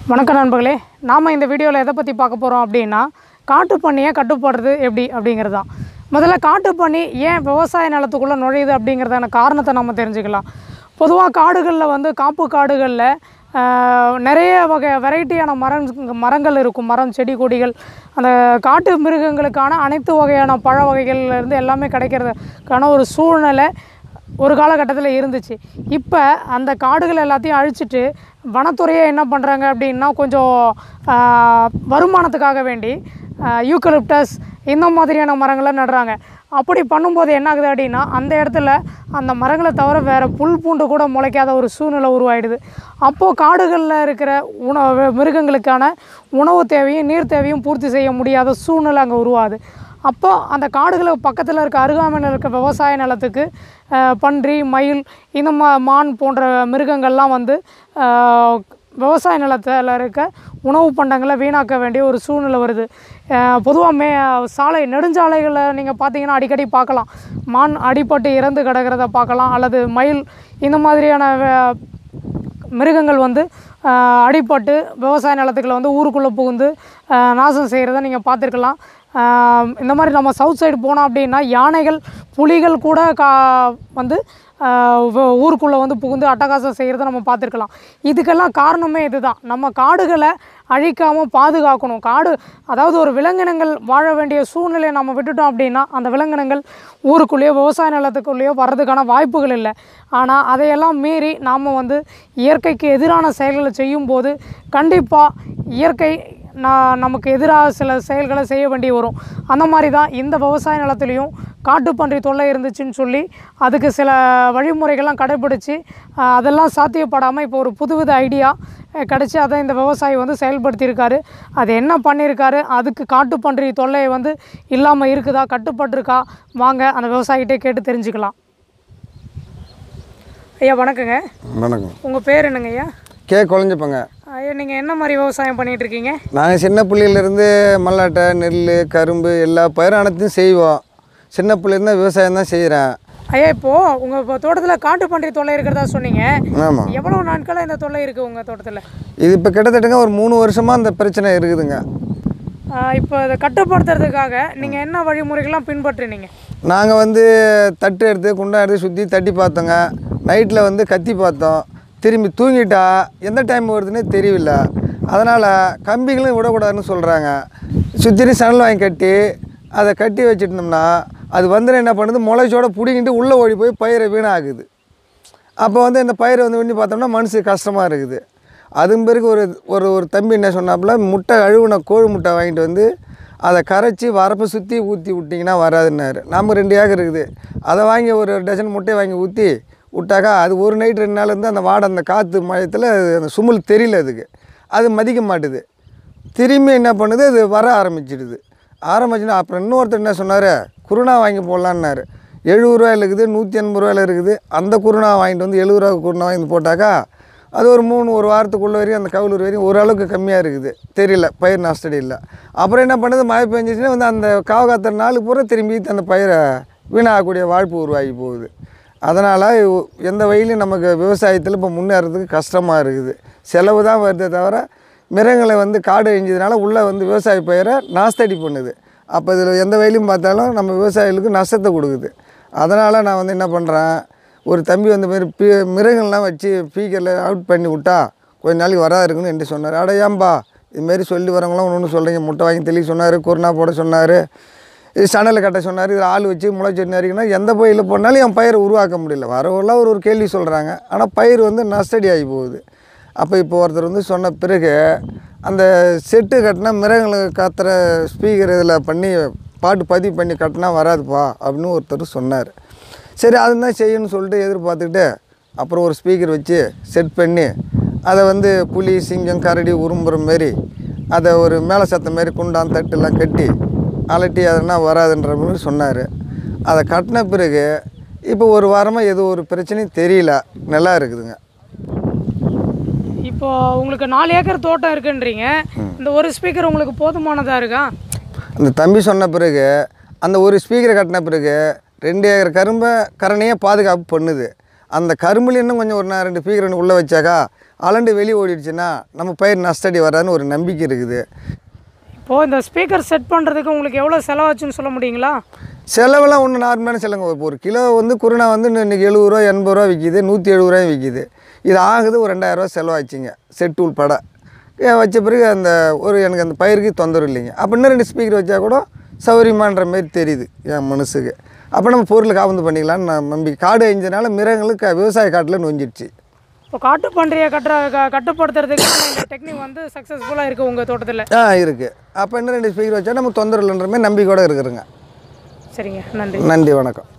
வணக்கம் நண்பர்களே நாம் இந்த வீடியோவில் எதை பற்றி பார்க்க போகிறோம் அப்படின்னா காட்டுப்பண்ணியை கட்டுப்படுறது எப்படி அப்படிங்கிறது தான் முதல்ல காட்டுப்பண்ணி ஏன் விவசாய நிலத்துக்குள்ளே நுழையுது அப்படிங்கிறதான காரணத்தை நம்ம தெரிஞ்சுக்கலாம் பொதுவாக காடுகளில் வந்து காப்பு காடுகளில் ஆஹ், நிறைய வகை வெரைட்டியான மரம் மரங்கள் இருக்கும் மரம் செடி கொடிகள் அந்த காட்டு மிருகங்களுக்கான அனைத்து வகையான பழ வகைகள்ல இருந்து எல்லாமே கிடைக்கிறதுக்கான ஒரு சூழ்நிலை ஒரு காலகட்டத்தில் இருந்துச்சு இப்போ அந்த காடுகள் எல்லாத்தையும் அழிச்சிட்டு வனத்துறையை என்ன பண்ணுறாங்க அப்படின்னா கொஞ்சம் ஆஹ், வருமானத்துக்காக வேண்டி யூக்கலிப்டஸ் இந்த மாதிரியான மரங்களை நடுறாங்க அப்படி பண்ணும்போது என்ன ஆகுது அப்படின்னா அந்த இடத்துல அந்த மரங்களை தவிர வேறு புல் பூண்டு கூட முளைக்காத ஒரு சூழ்நிலை உருவாயிடுது அப்போது காடுகளில் இருக்கிற உணவு மிருகங்களுக்கான உணவு தேவையும் நீர் தேவையும் பூர்த்தி செய்ய முடியாத சூழ்நிலை அங்கே உருவாகுது அப்போ அந்த காடுகளுக்கு பக்கத்தில் இருக்க அருகாமையில் இருக்க விவசாய நிலத்துக்கு அஹ், பன்றி மயில் இந்த மா மான் போன்ற மிருகங்கள்லாம் வந்து அஹ், விவசாய நிலத்தில் இருக்க உணவு பண்டங்களை வீணாக்க வேண்டிய ஒரு சூழ்நிலை வருது பொதுவாக மே சாலை நெடுஞ்சாலைகளை நீங்கள் பார்த்தீங்கன்னா அடிக்கடி பார்க்கலாம் மான் அடிபட்டு இறந்து கிடக்கிறத பார்க்கலாம் அல்லது மயில் இந்த மாதிரியான வே- மிருகங்கள் வந்து ஆஹ், அடிபட்டு விவசாய நிலத்துக்குள்ள வந்து ஊருக்குள்ளே புகுந்து ஆஹ், நாசம் செய்கிறத நீங்கள் பார்த்துருக்கலாம் ஆஹ், இந்த மாதிரி நம்ம சவுத் சைடு போனோம் அப்படின்னா யானைகள் புலிகள் கூட கா வந்து ஊருக்குள்ளே வந்து புகுந்து அட்டகாசம் செய்கிறத நம்ம பார்த்துருக்கலாம் இதுக்கெல்லாம் காரணமே இதுதான் நம்ம காடுகளை அழிக்காமல் பாதுகாக்கணும் காடு அதாவது ஒரு விலங்கினங்கள் வாழ வேண்டிய சூழ்நிலையை நம்ம விட்டுட்டோம் அப்படின்னா அந்த விலங்கினங்கள் ஊருக்குள்ளேயோ விவசாய நிலத்துக்குள்ளேயோ வர்றதுக்கான வாய்ப்புகள் இல்லை ஆனால் அதையெல்லாம் மீறி நாம் வந்து இயற்கைக்கு எதிரான செயல்களை செய்யும்போது கண்டிப்பாக இயற்கை நான் நமக்கு எதிராக சில செயல்களை செய்ய வேண்டி வரும் அந்த மாதிரி தான் இந்த விவசாய நிலத்துலையும் காட்டுப்பன்றி தொல்லை இருந்துச்சுன்னு சொல்லி அதுக்கு சில வழிமுறைகள்லாம் கடைபிடிச்சு ஆஹ், அதெல்லாம் சாத்தியப்படாமல் இப்போ ஒரு புதுவித ஐடியா கிடச்சி அதை இந்த விவசாயி வந்து செயல்படுத்தியிருக்காரு அது என்ன பண்ணியிருக்காரு அதுக்கு காட்டுப்பன்றி தொல்லை வந்து இல்லாமல் இருக்குதா கட்டுப்பட்டிருக்கா வாங்க அந்த விவசாயிகிட்டே கேட்டு தெரிஞ்சுக்கலாம் ஐயா வணக்கங்க வணக்கம் உங்கள் பேர் என்னங்க ஐயா கே குழஞ்சப்பங்க ஐயா நீங்கள் என்ன மாதிரி விவசாயம் பண்ணிகிட்டு இருக்கீங்க நாங்கள் சின்ன பிள்ளையிலேருந்து மல்லாட்டை நெல் கரும்பு எல்லா பயிரானத்தையும் செய்வோம் சின்ன பிள்ளைலேருந்து விவசாயம் தான் செய்கிறேன் ஐயா இப்போ உங்க இப்போ தோட்டத்தில் காட்டுப்பன்றி தொல்லை இருக்கிறதா சொன்னீங்க ஆமாம் எவ்வளவு நாட்களா இந்த தொல்லை இருக்கு உங்க தோட்டத்தில் இது இப்போ கிட்டத்தட்டங்க ஒரு மூணு வருஷமாக அந்த பிரச்சனை இருக்குதுங்க இப்போ இதை கட்டுப்படுத்துறதுக்காக நீங்க என்ன வழிமுறைகள்லாம் பின்பற்றினீங்க நாங்கள் வந்து தட்டு எடுத்து குண்டா எடுத்து சுற்றி தட்டி பார்த்தோங்க நைட்டில் வந்து கத்தி பார்த்தோம் திரும்பி தூங்கிட்டா எந்த டைம் வருதுன்னே தெரியல அதனால் கம்பிகளும் விடக்கூடாதுன்னு சொல்கிறாங்க சுற்றி சணல் வாங்கி கட்டி அதை கட்டி வச்சுட்டோம்னா அது வந்து என்ன பண்ணுது முளைச்சோட பிடிங்கிட்டு உள்ளே ஓடி போய் பயிரை வீணாகுது அப்போ வந்து இந்த பயிரை வந்து பண்ணி பார்த்தோம்னா மனசுக்கு கஷ்டமாக இருக்குது அதுவும் பிறகு ஒரு ஒரு ஒரு தம்பி என்ன சொன்னாப்புல முட்டை அழுகுன கோழி முட்டை வாங்கிட்டு வந்து அதை கரைச்சி வரப்பை சுற்றி ஊற்றி விட்டிங்கன்னா வராதுன்னாரு நம்ம ரெண்டு ஏக்கர் இருக்குது அதை வாங்கி ஒரு டஜன் முட்டையை வாங்கி ஊற்றி விட்டாக்கா அது ஒரு நைட் ரெண்டு நாள் இருந்து அந்த வாடை அந்த காற்று மயத்தில் அந்த சுமல் தெரியல அதுக்கு அது மதிக்க மாட்டுது திரும்பி என்ன பண்ணுது அது வர ஆரம்பிச்சிடுது ஆரம்பிச்சுன்னா அப்புறம் இன்னொருத்தர் என்ன சொன்னார் குருணா வாங்கி போடலான்னாரு எழுபது ரூபாயில் இருக்குது நூற்றி எண்பது ரூபாயில் இருக்குது அந்த குருணா வாங்கிட்டு வந்து எழுபது ரூபா குருணா வாங்கி போட்டாக்கா அது ஒரு மூணு ஒரு வாரத்துக்குள்ள வரையும் அந்த கவுலூர் வரையும் ஓரளவுக்கு கம்மியாக இருக்குது தெரியல பயிர் நஷ்டடி இல்லை அப்புறம் என்ன பண்ணுது மழை பெஞ்சிச்சுன்னா வந்து அந்த காவகாத்திர நாள் பூரா திரும்பி அந்த பயிரை வீணாகக்கூடிய வாழ்ப்பு உருவாகி போகுது அதனால் எந்த வழியிலும் நமக்கு விவசாயத்தில் இப்போ முன்னேறதுக்கு கஷ்டமாக இருக்குது செலவு தான் வருதே தவிர மிருகங்களை வந்து காடு அழிஞ்சதுனால உள்ளே வந்து விவசாய பயிரை நாஸ்தடி பண்ணுது அப்போ இதில் எந்த வயலையும் பார்த்தாலும் நம்ம விவசாயிகளுக்கு நஷ்டத்தை கொடுக்குது அதனால் நான் வந்து என்ன பண்ணுறேன் ஒரு தம்பி வந்து மாதிரி பி மிருகங்கள்லாம் வச்சு ஸ்பீக்கரில் அவுட் பண்ணி விட்டா கொஞ்ச நாளைக்கு வராது இருக்குன்னு என்று சொன்னார் அட ஏன்பா இதுமாரி சொல்லி வரவங்களாம் ஒன்று ஒன்று சொல்கிறீங்க முட்டை வாங்கி தெளிக்க சொன்னார் குருணா போட சொன்னார் இது சணலை கட்ட சொன்னார் இது ஆள் வச்சு முளைச்செடி நறுக்கினா எந்த பயிரில் போனாலும் என் பயிரை உருவாக்க முடியல வரவெல்லாம் ஒரு ஒரு கேள்வி சொல்கிறாங்க ஆனால் பயிர் வந்து நஷ்டடி ஆகி போகுது அப்போ இப்போ ஒருத்தர் வந்து சொன்ன பிறகு அந்த செட்டு கட்டினா மிருகங்களுக்கு கத்துற ஸ்பீக்கர் இதில் பண்ணி பாட்டு பதிவு பண்ணி கட்டினா வராதுப்பா அப்படின்னு ஒருத்தர் சொன்னார் சரி அதுதான் செய்யணும்னு சொல்லிட்டு எதிர்பார்த்துக்கிட்டு அப்புறம் ஒரு ஸ்பீக்கர் வச்சு செட் பண்ணி அதை வந்து புலி சிங்கம் கரடி உரும்புற மாரி அதை ஒரு மேலே சத்தம் மாரி குண்டான் தட்டுலாம் கட்டி அலட்டி அதனா வராதுன்ற மாதிரி சொன்னார் அதை கட்டின பிறகு இப்போ ஒரு வாரமாக எதுவும் ஒரு பிரச்சனையும் தெரியல நல்லா இருக்குதுங்க இப்போ உங்களுக்கு நாலு ஏக்கர் தோட்டம் இருக்குன்றீங்க இந்த ஒரு ஸ்பீக்கர் உங்களுக்கு போதுமானதா இருக்கா அந்த தம்பி சொன்ன பிறகு அந்த ஒரு ஸ்பீக்கரை கட்டின பிறகு ரெண்டு ஏக்கர் கரும்பை கரணையே பாதுகாப்பு பண்ணுது அந்த கரும்புல இன்னும் கொஞ்சம் ஒரு நான் ரெண்டு ஸ்பீக்கர் உள்ளே வச்சாக்கா அலண்டு வெளியே ஓடிடுச்சுன்னா நம்ம பயிர் நஷ்டடி வராதுன்னு ஒரு நம்பிக்கை இருக்குது இப்போது இந்த ஸ்பீக்கர் செட் பண்ணுறதுக்கு உங்களுக்கு எவ்வளோ செலவாச்சுன்னு சொல்ல முடியுங்களா செலவெல்லாம் ஒன்றும் நார்மலான செலவுங்க ஒரு- ஒரு கிலோ வந்து குருணா வந்து இன்றைக்கி எழுபது ரூபா எண்பது ரூபா விற்கிது நூற்றி எழுபது ரூபாயும் விற்கிது இது ஆகுது ஒரு ரெண்டாயிரரூவா செலவாச்சுங்க செட் உள்பட ஏ, வச்ச பிறகு அந்த ஒரு எனக்கு அந்த பயிருக்கு தொந்தரவு இல்லைங்க அப்போ இன்னும் ரெண்டு ஸ்பீக்கர் வச்சா கூட சௌகரியமான்ற மாதிரி தெரியுது என் மனசுக்கு அப்போ நம்ம பொருளை காபந்து பண்ணிக்கலாம்னு நான் நம்பி காடு அழிஞ்சனால மிருகங்களுக்கு விவசாய காட்டில் நொஞ்சிடுச்சு இப்போ காட்டு பன்றியை கட்டுற க- கட்டுப்படுத்துறதுக்கு இந்த டெக்னிக் வந்து சக்ஸஸ்ஃபுல்லாக இருக்குது உங்கள் தோட்டத்தில் ஆ இருக்குது அப்போ இன்னும் ரெண்டு ஸ்பீக்கர் வச்சா நம்ம தொந்தரவு இல்லைன்ற மாதிரி நம்பிக்கையோட இருக்கிறேங்க சரிங்க நன்றி நன்றி வணக்கம்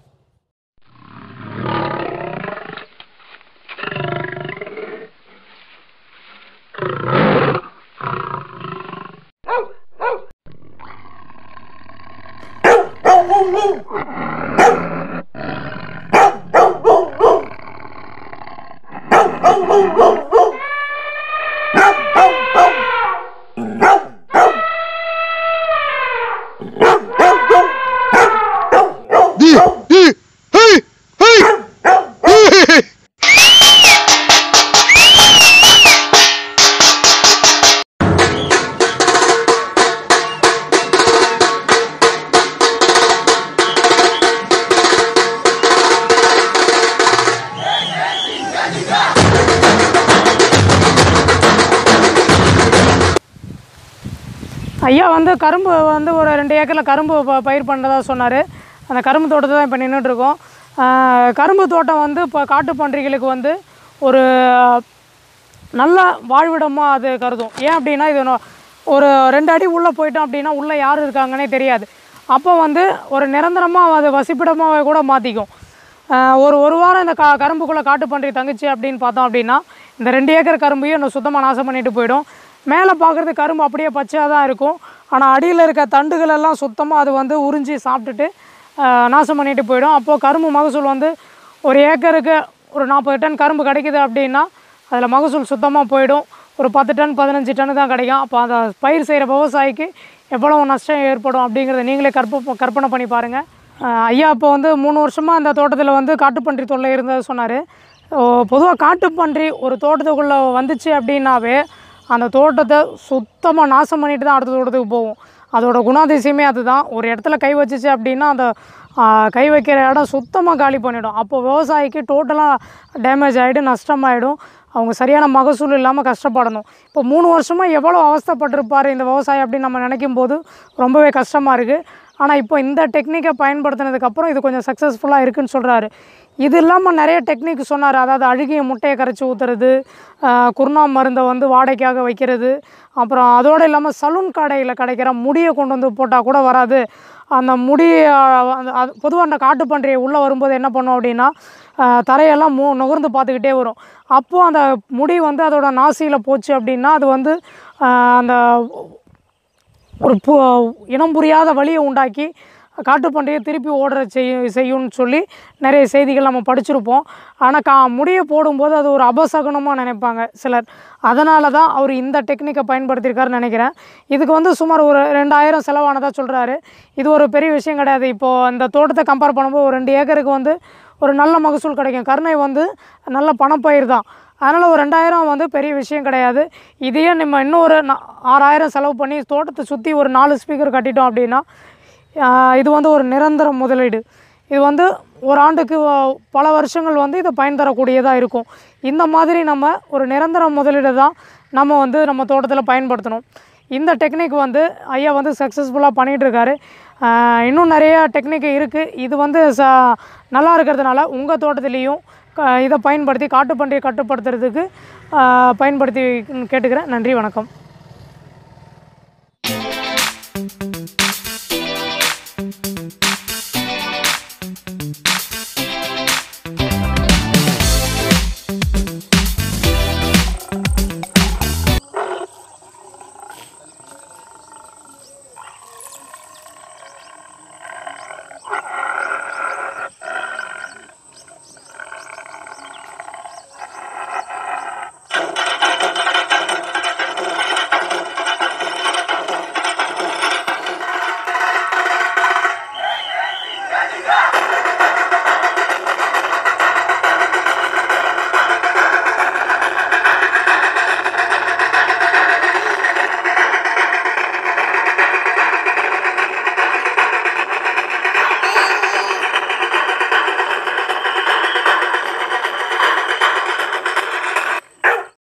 ஐயா வந்து கரும்பு வந்து ஒரு ரெண்டு ஏக்கரில் கரும்பு ப- பயிர் பண்ணுறதா சொன்னார் அந்த கரும்பு தோட்டத்தை தான் இப்போ நின்றுட்டுருக்கோம் கரும்பு தோட்டம் வந்து இப்போ காட்டு பன்றிகளுக்கு வந்து ஒரு நல்ல வாழ்விடமாக அது கருதும் ஏன் அப்படின்னா இது நொ- ஒரு ரெண்டு அடி உள்ளே போயிட்டோம் அப்படின்னா உள்ளே யார் இருக்காங்கன்னே தெரியாது அப்போ வந்து ஒரு நிரந்தரமாக அது வசிப்பிடமாக கூட மாற்றிக்கும் ஒரு ஒரு வாரம் இந்த க கரும்புக்குள்ளே காட்டு பன்றி தங்குச்சு அப்படின்னு பார்த்தோம் அப்படின்னா இந்த ரெண்டு ஏக்கர் கரும்பையும் இன்னும் சுத்தமாக நாசம் பண்ணிட்டு போயிடும் மேலே பார்க்குறது கரும்பு அப்படியே பச்சையாக தான் இருக்கும் ஆனால் அடியில் இருக்க தண்டுகள் எல்லாம் சுத்தமாக அது வந்து உறிஞ்சி சாப்பிட்டுட்டு ஆஹ், நாசம் பண்ணிட்டு போயிடும் அப்போது கரும்பு மகசூல் வந்து ஒரு ஏக்கருக்கு ஒரு நாற்பது டன் கரும்பு கிடைக்குது அப்படின்னா அதில் மகசூல் சுத்தமாக போயிடும் ஒரு பத்து டன் பதினஞ்சு டன் தான் கிடைக்கும் அப்போ அந்த பயிர் செய்கிற விவசாயிக்கு எவ்வளவு நஷ்டம் ஏற்படும் அப்படிங்கிறத நீங்களே கற்ப கற்பனை பண்ணி பாருங்கள் ஐயா இப்போ வந்து மூணு வருஷமாக அந்த தோட்டத்தில் வந்து காட்டுப்பன்றி தொல்லை இருந்தது சொன்னார் பொதுவாக காட்டுப்பன்றி ஒரு தோட்டத்துக்குள்ளே வந்துச்சு அப்படின்னாவே அந்த தோட்டத்தை சுத்தமாக நாசம் பண்ணிட்டு தான் அடுத்த தோட்டத்துக்கு போகும் அதோட குணாதிசயமே அதுதான் ஒரு இடத்துல கை வச்சுச்சு அப்படின்னா அந்த ஆ, கை வைக்கிற இடம் சுத்தமாக காலி பண்ணிடும் அப்போ விவசாயிக்கு டோட்டலாக டேமேஜ் ஆகிடும் நஷ்டமாயிடும் அவங்க சரியான மகசூல் இல்லாமல் கஷ்டப்படணும் இப்போ மூணு வருஷமாக எவ்வளோ அவஸ்தைப்பட்டிருப்பார் இந்த விவசாயி அப்படின்னு நம்ம நினைக்கும் போது ரொம்பவே கஷ்டமாக இருக்குது ஆனால் இப்போ இந்த டெக்னிக்கை பயன்படுத்தினதுக்கப்புறம் இது கொஞ்சம் சக்ஸஸ்ஃபுல்லாக இருக்குன்னு சொல்கிறாரு இது இல்லாமல் நிறைய டெக்னிக் சொன்னார் அதாவது அழுகிய முட்டையை கரைச்சி ஊற்றுறது குருணா மருந்தை வந்து வாடகைக்காக வைக்கிறது அப்புறம் அதோடு இல்லாமல் சலூன் கடையில் கிடைக்கிற முடியை கொண்டு வந்து போட்டால் கூட வராது அந்த முடி பொதுவாக அந்த காட்டுப்பன்றியை உள்ளே வரும்போது என்ன பண்ணும் அப்படின்னா ஆஹ், தரையெல்லாம் மு நுகர்ந்து பார்த்துக்கிட்டே வரும் அப்போது அந்த முடி வந்து அதோட நாசியில் போச்சு அப்படின்னா அது வந்து ஆஹ், அந்த ஒரு பு இனம் புரியாத வழியை உண்டாக்கி காட்டுப்பன்றியை திருப்பி ஓடுற செய் செய்யும்னு சொல்லி நிறைய செய்திகள் நம்ம படிச்சிருப்போம் ஆனால் கா முடியை போடும்போது அது ஒரு அபசகுனமாக நினைப்பாங்க சிலர் அதனால தான் அவர் இந்த டெக்னிக்கை பயன்படுத்தியிருக்காருன்னு நினைக்கிறேன் இதுக்கு வந்து சுமார் ஒரு ரெண்டாயிரம் செலவானதாக சொல்கிறாரு இது ஒரு பெரிய விஷயம் கிடையாது இப்போது இந்த தோட்டத்தை கம்பேர் பண்ணும்போது ஒரு ரெண்டு ஏக்கருக்கு வந்து ஒரு நல்ல மகசூல் கிடைக்கும் கருணை வந்து நல்ல பணப்பயிர் தான் அதனால் ஒரு ரெண்டாயிரம் வந்து பெரிய விஷயம் கிடையாது இதையே நம்ம இன்னொரு நா- ஆறாயிரம் செலவு பண்ணி தோட்டத்தை சுற்றி ஒரு நாலு ஸ்பீக்கர் கட்டிட்டோம் அப்படின்னா ஆஹ் இது வந்து ஒரு நிரந்தர முதலீடு இது வந்து ஒரு ஆண்டுக்கு வ- பல வருஷங்கள் வந்து இதை பயன் தரக்கூடியதாக இருக்கும் இந்த மாதிரி நம்ம ஒரு நிரந்தர முதலீடு தான் நம்ம வந்து நம்ம தோட்டத்தில் பயன்படுத்தணும் இந்த டெக்னிக் வந்து ஐயா வந்து சக்ஸஸ்ஃபுல்லாக பண்ணிகிட்டு இருக்காரு ஆஹ் இன்னும் நிறைய டெக்னிக் இருக்குது இது வந்து ச நல்லா இருக்கிறதுனால உங்கள் தோட்டத்துலேயும் க இதை பயன்படுத்தி காட்டுப்பன்றியை கட்டுப்படுத்துறதுக்கு ஆஹ் பயன்படுத்தி கேட்டுக்கிறேன் நன்றி வணக்கம்